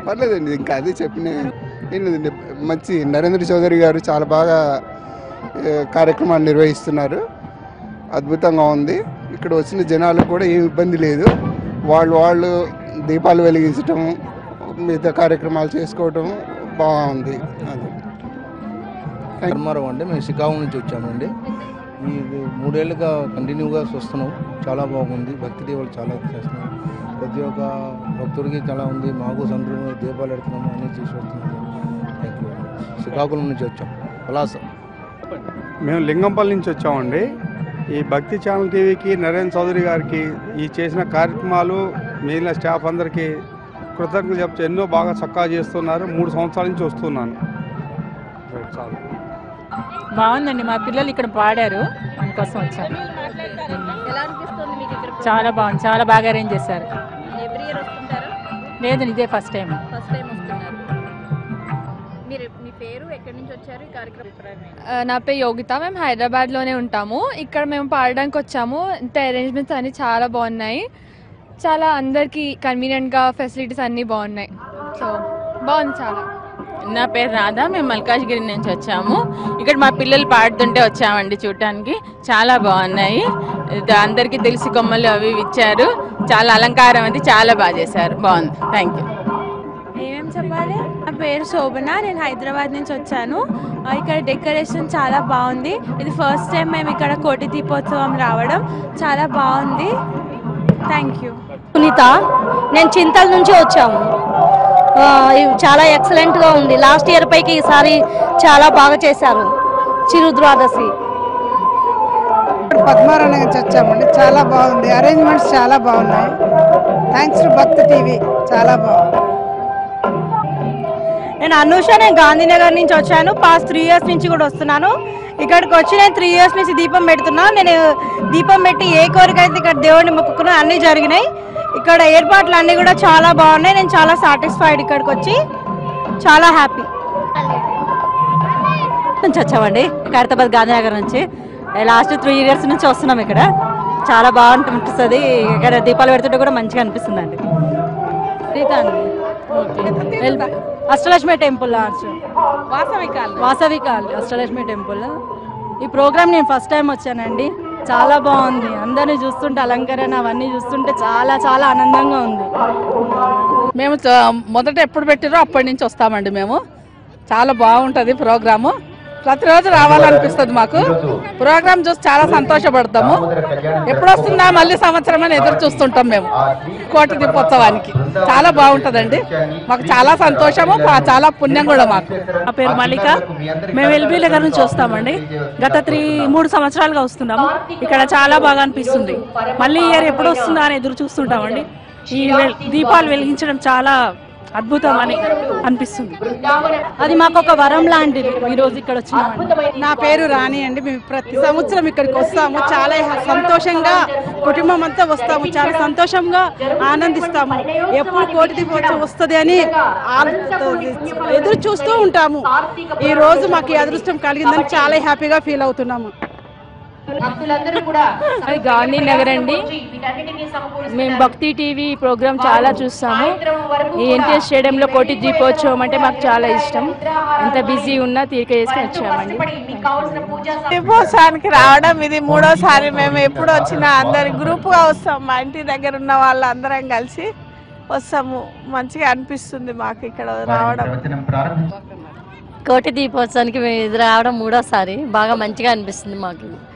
పర్లేదండి ఇంకా అదే చెప్పిన ఏం లేదండి మంచి నరేంద్ర చౌదరి గారు చాలా బాగా ఏ, కార్యక్రమాలు నిర్వహిస్తున్నారు అద్భుతంగా ఉంది ఇక్కడ వచ్చిన జనాలకు కూడా ఏం ఇబ్బంది లేదు వాళ్ళు వాళ్ళు దీపాలు వెలిగించటం మిగతా కార్యక్రమాలు చేసుకోవటం బాగుంది అది ధర్మారావు అండి మేము శ్రీకాకుళం నుంచి వచ్చామండి ఈ ఇది మూడేళ్ళుగా కంటిన్యూగా చూస్తున్నాం చాలా బాగుంది భక్తి దేవులు చాలా చేస్తున్నాం ప్రతి ఒక్క భక్తుడికి చాలా ఉంది మాకు సంతృప్తి దీపాలు పెడుతున్నాము అన్నీ చేసి వస్తున్నాము థ్యాంక్ యూ శ్రీకాకుళం నుంచి వచ్చాం పలాస మేము లింగంపల్లి నుంచి వచ్చామండి ఈ భక్తి ఛానల్ టీవీకి నరేంద్ర చౌదరి గారికి ఈ చేసిన కార్యక్రమాలు మిగిలిన స్టాఫ్ అందరికీ కృతజ్ఞతలు చెప్తే ఎన్నో బాగా చక్కగా చేస్తున్నారు మూడు సంవత్సరాల నుంచి వస్తున్నాను చాలు బాగుందండి మా పిల్లలు ఇక్కడ పాడారు అందుకోసం వచ్చాను ఎలా అనిపిస్తుంది మీకు ఇక్కడ చాలా బాగుంది చాలా బాగా అరేంజ్ చేశారు ఎవ్రీ ఇయర్ వస్తుంటారా లేదు ఇదే ఫస్ట్ టైం ఫస్ట్ టైం వస్తున్నారు మీరు మీ పేరు ఎక్కడి నుంచి వచ్చారు ఈ కార్యక్రమం ఆ, నా పేరు యోగిత మేము హైదరాబాద్లోనే ఉంటాము ఇక్కడ మేము పాడడానికి వచ్చాము ఇంత అరేంజ్మెంట్స్ అన్నీ చాలా బాగున్నాయి చాలా అందరికీ కన్వీనియంట్గా ఫెసిలిటీస్ అన్నీ బాగున్నాయి సో బాగుంది చాలా నా పేరు రాధా మేము మల్కాజ్గిరి నుంచి వచ్చాము ఇక్కడ మా పిల్లలు పాడుతుంటే వచ్చామండి చూడటానికి చాలా బాగున్నాయి ఇది అందరికీ తెలిసి కొమ్మలు అవి ఇవి ఇచ్చారు చాలా అలంకారం అది చాలా బాగా చేశారు బాగుంది థ్యాంక్ యూ ఏమేం చెప్పాలి నా పేరు శోభన నేను హైదరాబాద్ నుంచి వచ్చాను ఆ, ఇక్కడ డెకరేషన్ చాలా బాగుంది ఇది ఫస్ట్ టైం మేము ఇక్కడ కోటి దీపోత్సవం రావడం చాలా బాగుంది థ్యాంక్ యూ సునీత నేను చింతల నుంచి వచ్చాము ఆ, ఇవి చాలా ఎక్సలెంట్గా ఉంది లాస్ట్ ఇయర్ పైకి ఈసారి చాలా బాగా చేశారు చిరు ద్వాదశి పద్మారాయణ నుంచి వచ్చామండి చాలా బాగుంది అరేంజ్మెంట్స్ చాలా బాగున్నాయి థ్యాంక్స్ టు భక్తి టీవీ చాలా బాగుంది నేను అనూష నేను గాంధీనగర్ నుంచి వచ్చాను పాస్ట్ త్రీ ఇయర్స్ నుంచి కూడా వస్తున్నాను ఇక్కడికి వచ్చి నేను త్రీ ఇయర్స్ నుంచి దీపం పెడుతున్నా నేను దీపం పెట్టి ఏ కోరిక అయితే ఇక్కడ దేవుడిని మొక్కుకున్నా అన్నీ జరిగినాయి ఇక్కడ ఏర్పాట్లు అన్నీ కూడా చాలా బాగున్నాయి నేను చాలా సాటిస్ఫైడ్ ఇక్కడికి వచ్చి చాలా హ్యాపీ నుంచి వచ్చామండి ఖైరతాబాద్ గాంధీనగర్ నుంచి లాస్ట్ త్రీ ఇయర్స్ నుంచి వస్తున్నాం ఇక్కడ చాలా బాగుంటుంది ఇక్కడ దీపాలు పెడుతుంటే కూడా మంచిగా అనిపిస్తుంది అండి అష్టలక్ష్మి టెంపుల్ వాసవి కాలం వాసవి కాల్ అష్టలక్ష్మి టెంపుల్ ఈ ప్రోగ్రామ్ నేను ఫస్ట్ టైం వచ్చానండి చాలా బాగుంది అందరిని చూస్తుంటే అలంకరణ అవన్నీ చూస్తుంటే చాలా చాలా ఆనందంగా ఉంది మేము మొదట ఎప్పుడు పెట్టారో అప్పటి నుంచి వస్తామండి మేము చాలా బాగుంటుంది ప్రోగ్రాము ప్రతిరోజు రావాలనిపిస్తుంది మాకు ప్రోగ్రామ్ చూసి చాలా సంతోషపడతాము ఎప్పుడు వస్తుందా మళ్ళీ సంవత్సరం అని ఎదురు చూస్తుంటాం మేము కోటి దీపోత్సవానికి చాలా బాగుంటుందండి మాకు చాలా సంతోషము పా- చాలా పుణ్యం కూడా మాకు నా పేరు మల్లిక మేము ఎల్బీ నగర్ నుంచి వస్తామండి గత త్రీ మూడు సంవత్సరాలుగా వస్తున్నాము ఇక్కడ చాలా బాగా అనిపిస్తుంది మళ్ళీ ఇయర్ ఎప్పుడు వస్తుందా అని ఎదురు చూస్తుంటామండి ఈ వెల్- దీపాలు వెలిగించడం చాలా అద్భుతం అని అనిపిస్తుంది అది మాకు ఒక వరం లాంటిది ఈ రోజు ఇక్కడ వచ్చినామండి నా పేరు రాణి అండి మేము ప్రతి సంవత్సరం ఇక్కడికి వస్తాము చాలా సంతోషంగా కుటుంబం అంతా వస్తాము చాలా సంతోషంగా ఆనందిస్తాము ఎప్పుడు కోటి దీపోత్సవం వస్తుంది అని ఆ- ఎదురు చూస్తూ ఉంటాము ఈ రోజు మాకు ఈ అదృష్టం కలిగిందని చాలా హ్యాపీగా ఫీల్ అవుతున్నాము అది గాంధీ నగర్ అండి మేము భక్తి టీవీ ప్రోగ్రామ్ చాలా చూస్తాము ఈ ఎన్టీఎస్ స్టేడియంలో కోటి దీపోత్సవం అంటే మాకు చాలా ఇష్టం ఎంత బిజీ ఉన్నా తీరిక చేసుకుని వచ్చామండి దీపోత్సవానికి రావడం ఇది మూడోసారి మేము ఎప్పుడు వచ్చినా అందరి గ్రూప్గా వస్తాం మా ఇంటి దగ్గర ఉన్న వాళ్ళందరం కలిసి వస్తాము మంచిగా అనిపిస్తుంది మాకు ఇక్కడ రావడం కోటి దీపోత్సవానికి మేము ఇది రావడం మూడోసారి బాగా మంచిగా అనిపిస్తుంది మాకు